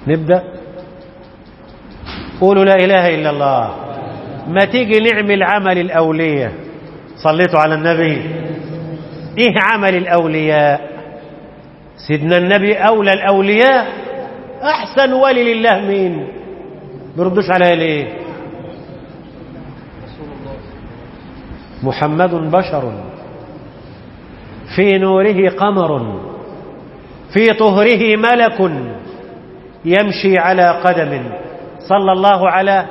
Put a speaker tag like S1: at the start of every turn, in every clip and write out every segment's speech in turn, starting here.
S1: نبدأ قولوا لا إله إلا الله ما تيجي نعمل عمل الأولية صليتوا على النبي إيه عمل الأولياء سيدنا النبي أولى الأولياء أحسن ولي لله مين بردوش عليها ليه محمد بشر في نوره قمر في طهره ملك يمشي على قدم صلى الله على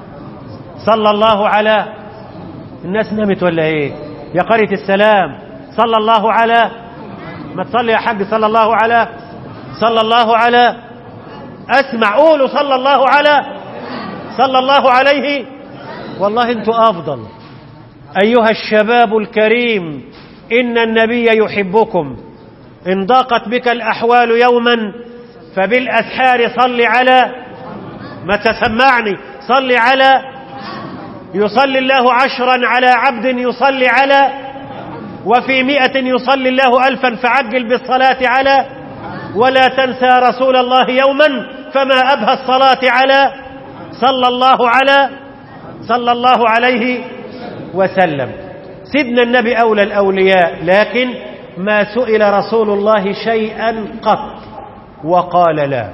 S1: صلى الله على الناس نامت ولا ايه يا قرية السلام صلى الله على ما تصلي يا حاج صلى الله على صلى الله على اسمع قولوا صلى الله على صلى الله عليه والله انتوا افضل ايها الشباب الكريم ان النبي يحبكم ان ضاقت بك الاحوال يوما فبالاسحار صل على ما تسمعني صل على يصلي الله عشرا على عبد يصلي على وفي مئة يصلي الله ألفا فعجل بالصلاة على ولا تنسى رسول الله يوما فما أبهى الصلاة على صلى الله على صلى الله عليه وسلم سيدنا النبي أولى الأولياء لكن ما سئل رسول الله شيئا قط وقال لا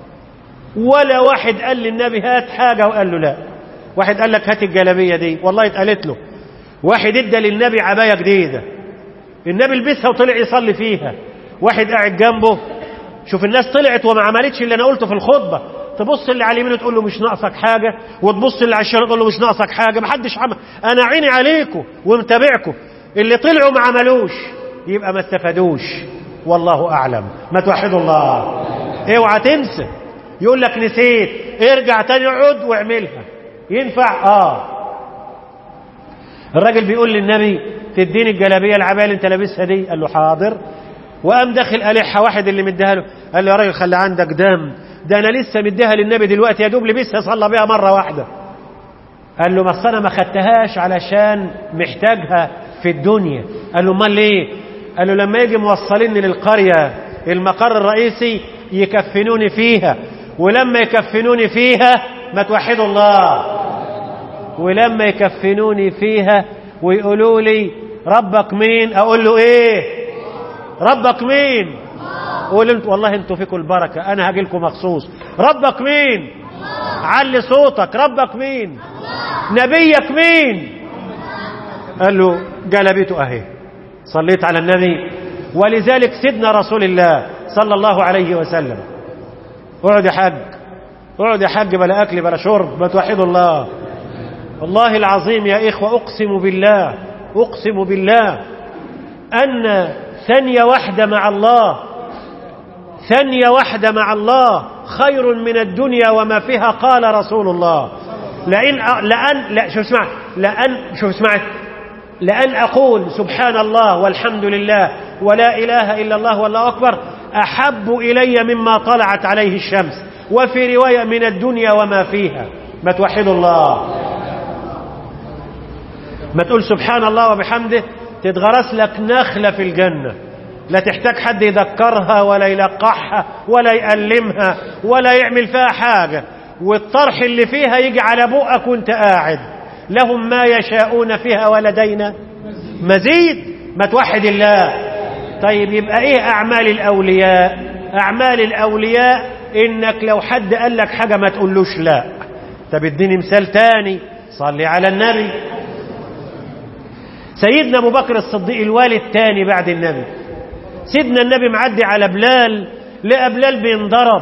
S1: ولا واحد قال للنبي هات حاجة وقال له لا واحد قال لك هات الجلابية دي والله اتقالت له واحد ادى للنبي عباية جديدة النبي لبسها وطلع يصلي فيها واحد قاعد جنبه شوف الناس طلعت وما عملتش اللي انا قلته في الخطبة تبص اللي على اليمين تقول له مش ناقصك حاجة وتبص اللي على الشمال تقول له مش ناقصك حاجة ما حدش عمل انا عيني عليكم ومتابعكم اللي طلعوا ما عملوش يبقى ما استفادوش والله اعلم ما توحدوا الله اوعى تنسى يقول لك نسيت ارجع تاني اقعد واعملها ينفع اه الراجل بيقول للنبي تديني الجلابيه العبايه اللي انت لابسها دي قال له حاضر وقام داخل قالحها واحد اللي مديها له قال له يا راجل خلي عندك دم ده انا لسه مديها للنبي دلوقتي يا دوب لبسها صلى بيها مره واحده قال له ما انا ما خدتهاش علشان محتاجها في الدنيا قال له امال ليه قال له لما يجي موصليني للقريه المقر الرئيسي يكفنوني فيها ولما يكفنوني فيها ما توحدوا الله ولما يكفنوني فيها ويقولوا لي ربك مين اقول له ايه ربك مين قول انت والله انتوا فيكم البركه انا هاجي لكم مخصوص ربك مين علي صوتك ربك مين نبيك مين قال له جلبته اهي صليت على النبي ولذلك سيدنا رسول الله صلى الله عليه وسلم اقعد يا حاج اقعد يا حاج بلا اكل بلا شرب ما توحدوا الله والله العظيم يا اخوه اقسم بالله اقسم بالله ان ثانيه واحده مع الله ثانيه واحده مع الله خير من الدنيا وما فيها قال رسول الله لأن لأن لا شوف اسمع لأن شوف اسمع لأن أقول سبحان الله والحمد لله ولا إله إلا الله والله أكبر أحب إلي مما طلعت عليه الشمس وفي رواية من الدنيا وما فيها ما توحدوا الله ما تقول سبحان الله وبحمده تتغرس لك نخلة في الجنة لا تحتاج حد يذكرها ولا يلقحها ولا يألمها ولا يعمل فيها حاجة والطرح اللي فيها يجي على بؤك وانت قاعد لهم ما يشاءون فيها ولدينا مزيد ما توحد الله طيب يبقى ايه اعمال الاولياء اعمال الاولياء انك لو حد قال لك حاجه ما تقولوش لا طب اديني مثال تاني صلي على النبي سيدنا ابو بكر الصديق الوالي الثاني بعد النبي سيدنا النبي معدي على بلال لقى بلال بينضرب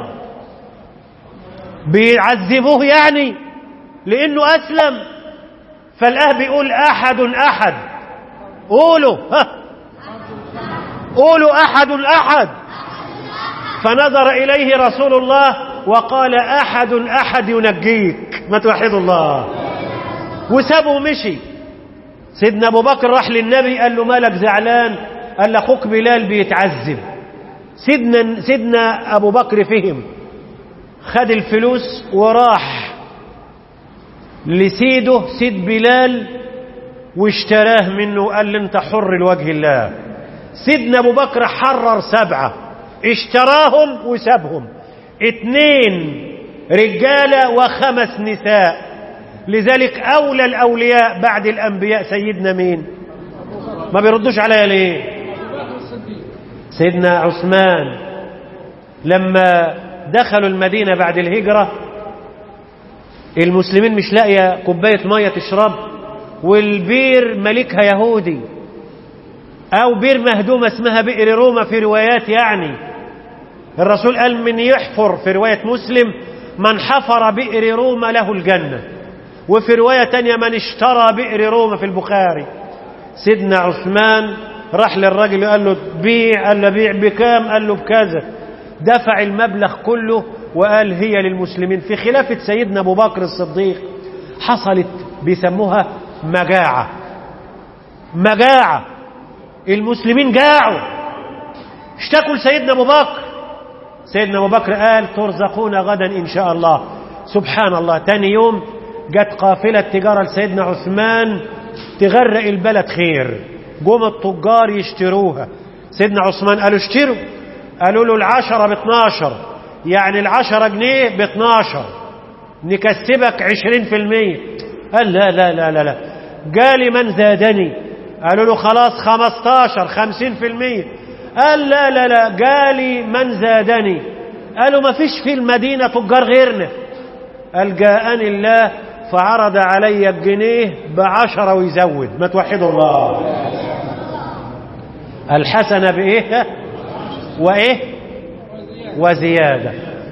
S1: بيعذبوه يعني لانه اسلم فالاه بيقول احد احد قولوا ها قولوا احد احد فنظر اليه رسول الله وقال احد احد ينجيك ما توحدوا الله وسابه مشي سيدنا ابو بكر راح للنبي قال له مالك زعلان قال له اخوك بلال بيتعذب سيدنا سيدنا ابو بكر فهم خد الفلوس وراح لسيده سيد بلال واشتراه منه قال له انت حر لوجه الله سيدنا ابو بكر حرر سبعه اشتراهم وسابهم اتنين رجالة وخمس نساء لذلك أولى الأولياء بعد الأنبياء سيدنا مين ما بيردوش عليا ليه سيدنا عثمان لما دخلوا المدينة بعد الهجرة المسلمين مش لاقية كوباية مية تشرب والبير ملكها يهودي أو بير مهدومة اسمها بئر روما في روايات يعني الرسول قال من يحفر في رواية مسلم من حفر بئر روما له الجنة وفي رواية تانية من اشترى بئر روما في البخاري سيدنا عثمان راح للراجل قال له بيع قال له بيع بكام قال له بكذا دفع المبلغ كله وقال هي للمسلمين في خلافة سيدنا أبو بكر الصديق حصلت بيسموها مجاعة مجاعة المسلمين جاعوا اشتكوا لسيدنا أبو بكر سيدنا أبو بكر قال ترزقون غدا إن شاء الله سبحان الله تاني يوم جت قافلة تجارة لسيدنا عثمان تغرق البلد خير جم التجار يشتروها سيدنا عثمان قالوا اشتروا قالوا له العشرة باتناشر يعني العشرة جنيه باتناشر نكسبك عشرين في المية قال لا لا لا لا لا جالي من زادني قالوا له خلاص خمستاشر خمسين في المية قال لا لا لا جالي من زادني قالوا ما فيش في المدينة تجار غيرنا قال جاءني الله فعرض علي الجنيه بعشرة ويزود ما توحدوا الله الحسنة بإيه وإيه وزيادة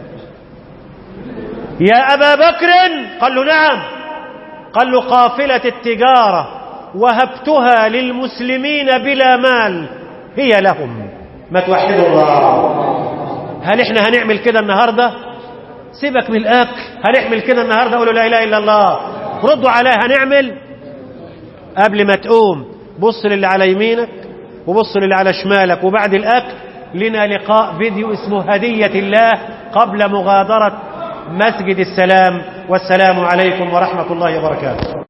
S1: يا أبا بكر قال له نعم قال له قافلة التجارة وهبتها للمسلمين بلا مال هي لهم ما توحدوا الله هل احنا هنعمل كده النهاردة سيبك من الأكل هنعمل كده النهاردة قولوا لا إله إلا الله ردوا عليها هنعمل قبل ما تقوم بص للي على يمينك وبص للي على شمالك وبعد الأكل لنا لقاء فيديو اسمه هدية الله قبل مغادرة مسجد السلام والسلام عليكم ورحمة الله وبركاته